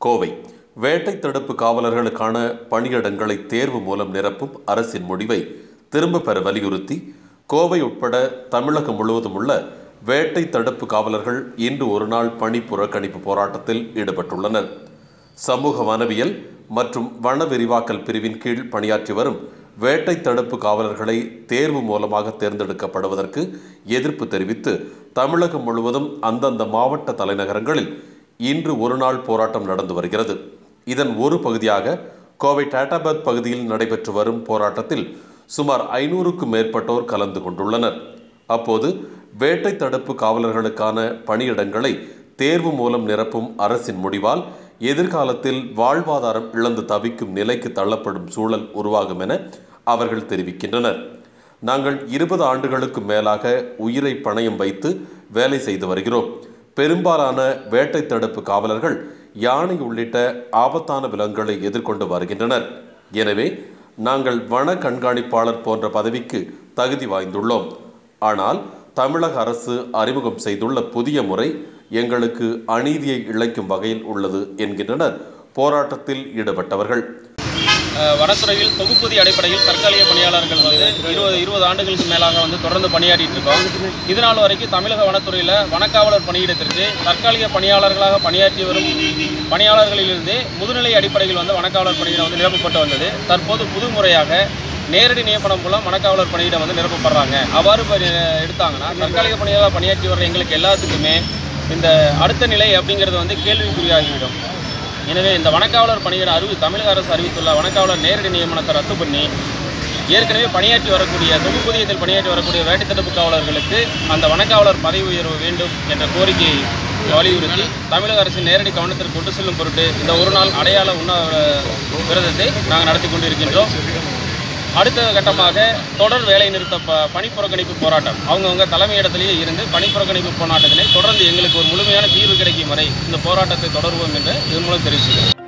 கோவை வேட்டை தடுப்பு காவலர்களுக்கான பணியிடங்களை தேர்வு மூலம் நிரப்பும் அரசின் முடிவை திரும்ப பெற வலியுறுத்தி கோவை உட்பட தமிழகம் முழுவதும் உள்ள வேட்டை தடுப்பு காவலர்கள் இன்று ஒருநாள் பணி புறக்கணிப்பு போராட்டத்தில் ஈடுபட்டுள்ளனர் சமூக வனவியல் மற்றும் வன விரிவாக்கல் பிரிவின் கீழ் பணியாற்றி வரும் வேட்டை தடுப்பு காவலர்களை தேர்வு மூலமாக தேர்ந்தெடுக்கப்படுவதற்கு எதிர்ப்பு தெரிவித்து தமிழகம் முழுவதும் அந்தந்த மாவட்ட தலைநகரங்களில் இன்று ஒருநாள் போராட்டம் நடந்து வருகிறது இதன் ஒரு பகுதியாக கோவை டாட்டாபாத் பகுதியில் நடைபெற்று வரும் போராட்டத்தில் சுமார் ஐநூறுக்கும் மேற்பட்டோர் கலந்து கொண்டுள்ளனர் அப்போது வேட்டை தடுப்பு காவலர்களுக்கான பணியிடங்களை தேர்வு மூலம் நிரப்பும் அரசின் முடிவால் எதிர்காலத்தில் வாழ்வாதாரம் இழந்து தவிக்கும் நிலைக்கு தள்ளப்படும் சூழல் உருவாகும் என அவர்கள் தெரிவிக்கின்றனர் நாங்கள் இருபது ஆண்டுகளுக்கு மேலாக உயிரை பணயம் வைத்து வேலை செய்து வருகிறோம் பெரும்பாலான வேட்டை தடுப்பு காவலர்கள் யானை உள்ளிட்ட ஆபத்தான விலங்குகளை எதிர்கொண்டு வருகின்றனர் எனவே நாங்கள் வன கண்காணிப்பாளர் போன்ற பதவிக்கு தகுதி வாய்ந்துள்ளோம் ஆனால் தமிழக அரசு அறிமுகம் செய்துள்ள புதிய முறை எங்களுக்கு அநீதியை இழைக்கும் வகையில் உள்ளது என்கின்றனர் போராட்டத்தில் ஈடுபட்டவர்கள் அஹ் வனத்துறையில் தொகுப்பூதிய அடிப்படையில் தற்காலிக பணியாளர்கள் வந்து இருபது இருபது ஆண்டுகளுக்கு மேலாக வந்து தொடர்ந்து பணியாற்றிட்டு இருக்கோம் இது நாள் வரைக்கும் தமிழக வனத்துறையில் வனக்காவலர் பணியிடத்திற்கு தற்காலிக பணியாளர்களாக பணியாற்றி வரும் பணியாளர்களிலிருந்து முதுநிலை அடிப்படையில் வந்து வனக்காவலர் பணியிடம் வந்து நிரப்பப்பட்டு வந்தது தற்போது புது முறையாக நேரடி நியமனம் மூலம் வனக்காவலர் பணியிடம் வந்து நிரப்பப்படுறாங்க அவ்வாறு பணி எடுத்தாங்கன்னா தற்காலிக பணியாளர் பணியாற்றி வர்ற எங்களுக்கு எல்லாத்துக்குமே இந்த அடுத்த நிலை அப்படிங்கிறது வந்து கேள்விக்குறியாகிவிடும் எனவே இந்த வனக்காவலர் பணியிட அறிவி தமிழக அரசு அறிவித்துள்ள வனக்காவலர் நேரடி நியமனத்தை ரத்து பண்ணி ஏற்கனவே பணியாற்றி வரக்கூடிய தொகுப்பூதியத்தில் பணியாற்றி வரக்கூடிய வேட்டை தடுப்பு காவலர்களுக்கு அந்த வனக்காவலர் பதவி உயர்வு வேண்டும் என்ற கோரிக்கையை வலியுறுத்தி தமிழக அரசின் நேரடி கவனத்திற்கு கொண்டு செல்லும் பொருட்டு இந்த ஒரு நாள் அடையாள உண்ண விரதத்தை நாங்கள் நடத்தி கொண்டிருக்கின்றோம் அடுத்த கட்டமாக தொடர் வேலை நிறுத்த ப பணி புறக்கணிப்பு போராட்டம் அவங்கவுங்க தலைமையிடத்திலேயே இருந்து பணி புறக்கணிப்பு போராட்டத்தினை தொடர்ந்து எங்களுக்கு ஒரு முழுமையான தீர்வு கிடைக்கும் வரை இந்த போராட்டத்தை தொடருவோம் என்று இதன் மூலம் தெரிவிச்சுக்கிறேன்